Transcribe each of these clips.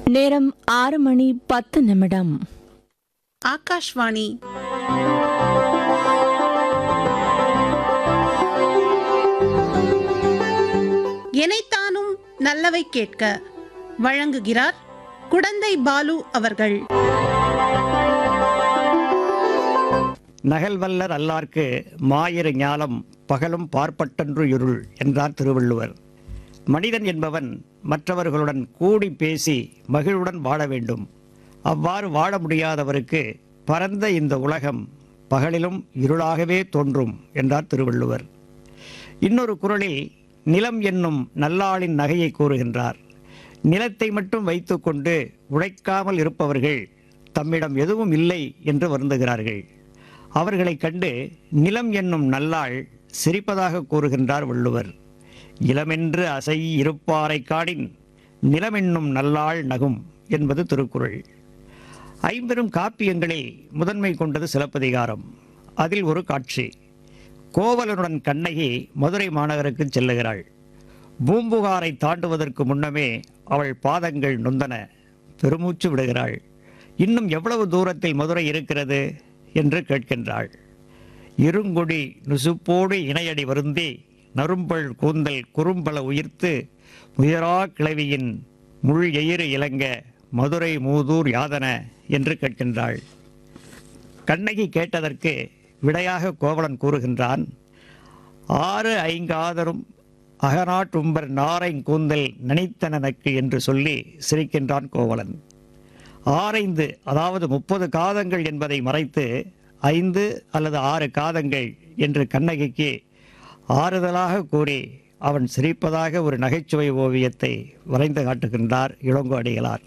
நேரம் ஆறு மணி பத்து நிமிடம் ஆகாஷ்வாணி எனைத்தானும் நல்லவை கேட்க வழங்குகிறார் குடந்தை பாலு அவர்கள் நகல்வல்லர் அல்லார்க்கு மாயிரு ஞாலம் பகலும் பார்ப்பட்டன்று இருள் என்றார் திருவள்ளுவர் மனிதன் என்பவன் மற்றவர்களுடன் கூடி பேசி மகிழ்வுடன் வாழ வேண்டும் அவ்வாறு வாழ முடியாதவருக்கு பரந்த இந்த உலகம் பகலிலும் இருளாகவே தோன்றும் என்றார் திருவள்ளுவர் இன்னொரு குறளில் நிலம் என்னும் நல்லாளின் நகையை கூறுகின்றார் நிலத்தை மட்டும் வைத்துக்கொண்டு உழைக்காமல் இருப்பவர்கள் தம்மிடம் எதுவும் இல்லை என்று வருந்துகிறார்கள் அவர்களைக் கண்டு நிலம் என்னும் நல்லாள் சிரிப்பதாக கூறுகின்றார் வள்ளுவர் இளமென்று அசை இருப்பாரை காடின் நிலமென்னும் நல்லாள் நகும் என்பது திருக்குறள் ஐம்பெரும் காப்பியங்களில் முதன்மை கொண்டது சிலப்பதிகாரம் அதில் ஒரு காட்சி கோவலனுடன் கண்ணகி மதுரை மாநகருக்கு செல்லுகிறாள் பூம்புகாரை தாண்டுவதற்கு முன்னமே அவள் பாதங்கள் நொந்தன பெருமூச்சு விடுகிறாள் இன்னும் எவ்வளவு தூரத்தில் மதுரை இருக்கிறது என்று கேட்கின்றாள் இருங்கொடி நுசுப்போடு இணையடி வருந்தி நறும்பல் கூந்தல் குறும்பல உயிர்த்து உயரா கிளவியின் முள் எயிறு இலங்க மதுரை மூதூர் யாதன என்று கேட்கின்றாள் கண்ணகி கேட்டதற்கு விடையாக கோவலன் கூறுகின்றான் ஆறு ஐங்காதரும் அகநாட்டும்பர் நாரைங் கூந்தல் நினைத்தனனக்கு என்று சொல்லி சிரிக்கின்றான் கோவலன் ஆரைந்து அதாவது முப்பது காதங்கள் என்பதை மறைத்து ஐந்து அல்லது ஆறு காதங்கள் என்று கண்ணகிக்கு ஆறுதலாக கூறி அவன் சிரிப்பதாக ஒரு நகைச்சுவை ஓவியத்தை வரைந்து காட்டுகின்றார் இளங்கோ அடிகளார்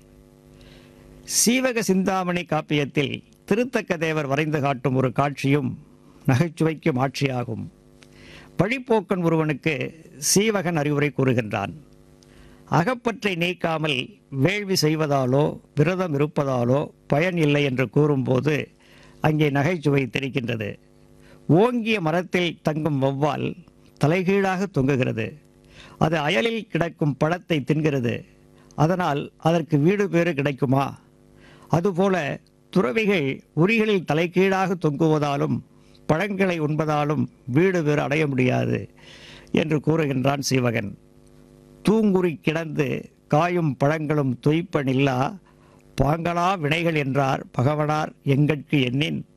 சீவக சிந்தாமணி காப்பியத்தில் திருத்தக்க தேவர் வரைந்து காட்டும் ஒரு காட்சியும் நகைச்சுவைக்கும் ஆட்சியாகும் பழிப்போக்கன் ஒருவனுக்கு சீவகன் அறிவுரை கூறுகின்றான் அகப்பற்றை நீக்காமல் வேள்வி செய்வதாலோ விரதம் இருப்பதாலோ பயன் இல்லை என்று கூறும்போது அங்கே நகைச்சுவை தெரிக்கின்றது ஓங்கிய மரத்தில் தங்கும் வௌவால் தலைகீழாக தொங்குகிறது அது அயலில் கிடக்கும் பழத்தை தின்கிறது அதனால் அதற்கு வீடு பேறு கிடைக்குமா அதுபோல துறவிகள் உரிகளில் தலைகீழாக தொங்குவதாலும் பழங்களை உண்பதாலும் வீடு வேறு அடைய முடியாது என்று கூறுகின்றான் சீவகன் தூங்குறி கிடந்து காயும் பழங்களும் தொய்ப்பனில்லா பாங்களா வினைகள் என்றார் பகவனார் எங்கட்கு எண்ணின்